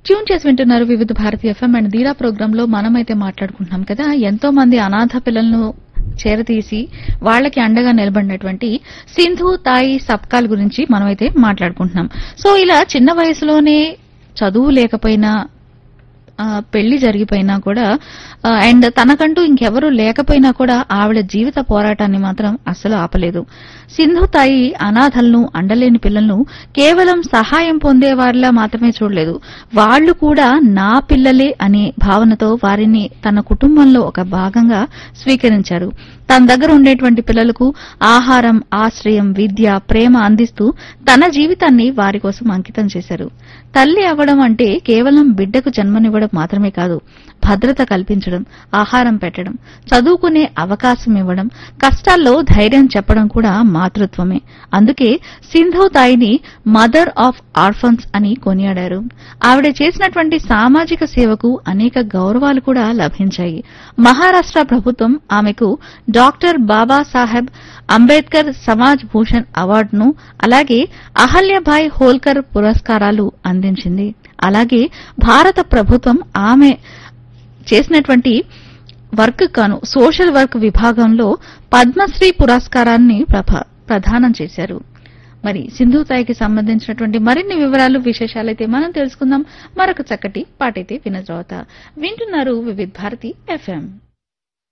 tune చేసి వింటున్నారు Vividh Bharati FM and దీరా ప్రోగ్రామ్ లో మనమైతే మాట్లాడుకుంటున్నాం కదా ఎంతో మంది అనాథ పిల్లలను చేరతీసి వాళ్ళకి అండగా నిలబడినటువంటి సింధు తాయి సబ్కాల్ గురించి మనమైతే మాట్లాడుకుంటున్నాం సో ఇలా చిన్న వయసులోనే చదువు లేకపోయినా ఆ, పెళ్లి జరిగిపోయినా కూడా ఆ, అండ్ తనకంటూ ఇంకెవరూ లేకపోయినా కూడా ఆవిడ జీవిత పోరాటాన్ని మాత్రం అస్సలు ఆపలేదు సింధు తాయి అనాథలను అండలేని పిల్లలను కేవలం సహాయం పొందేవారిలా మాత్రమే చూడలేదు వాళ్ళు కూడా నా పిల్లలే అనే భావనతో వారిని తన కుటుంబంలో ఒక భాగంగా స్వీకరించారు తన దగ్గర ఉండేటువంటి పిల్లలకు ఆహారం ఆశ్రయం విద్య ప్రేమ అందిస్తూ తన జీవితాన్ని వారి కోసం అంకితం చేశారు తల్లి అవ్వడం అంటే కేవలం బిడ్డకు జన్మనివ్వడం మాత్రమే కాదు భద్రత కల్పించడం ఆహారం పెట్టడం చదువుకునే అవకాశం ఇవ్వడం కష్టాల్లో ధైర్యం చెప్పడం కూడా మాతృత్వమే అందుకే సింధు తాయిని మదర్ ఆఫ్ ఆర్ఫన్స్ అని కొనియాడారు ఆవిడ చేసినటువంటి సామాజిక సేవకు అనేక గౌరవాలు కూడా లభించాయి మహారాష్ట్ర ప్రభుత్వం ఆమెకు డాక్టర్ బాబాసాహెబ్ అంబేద్కర్ సమాజ్ భూషణ్ అవార్డును అలాగే అహల్యభాయ్ హోల్కర్ పురస్కారాలు అందించింది అలాగే భారత ప్రభుత్వం ఆమె చేసినటువంటి వర్క్ కాను సోషల్ వర్క్ విభాగంలో పద్మశ్రీ పురస్కారాన్ని ప్రభ- ప్రదానం చేశారు మరి సింధు తాయికి సంబంధించినటువంటి మరిన్ని వివరాలు విశేషాలైతే మనం తెలుసుకుందాం మరొక చక్కటి పాటైతే వినజావత వింటున్నారు వివిధ్ భారతి ఎఫ్ఎం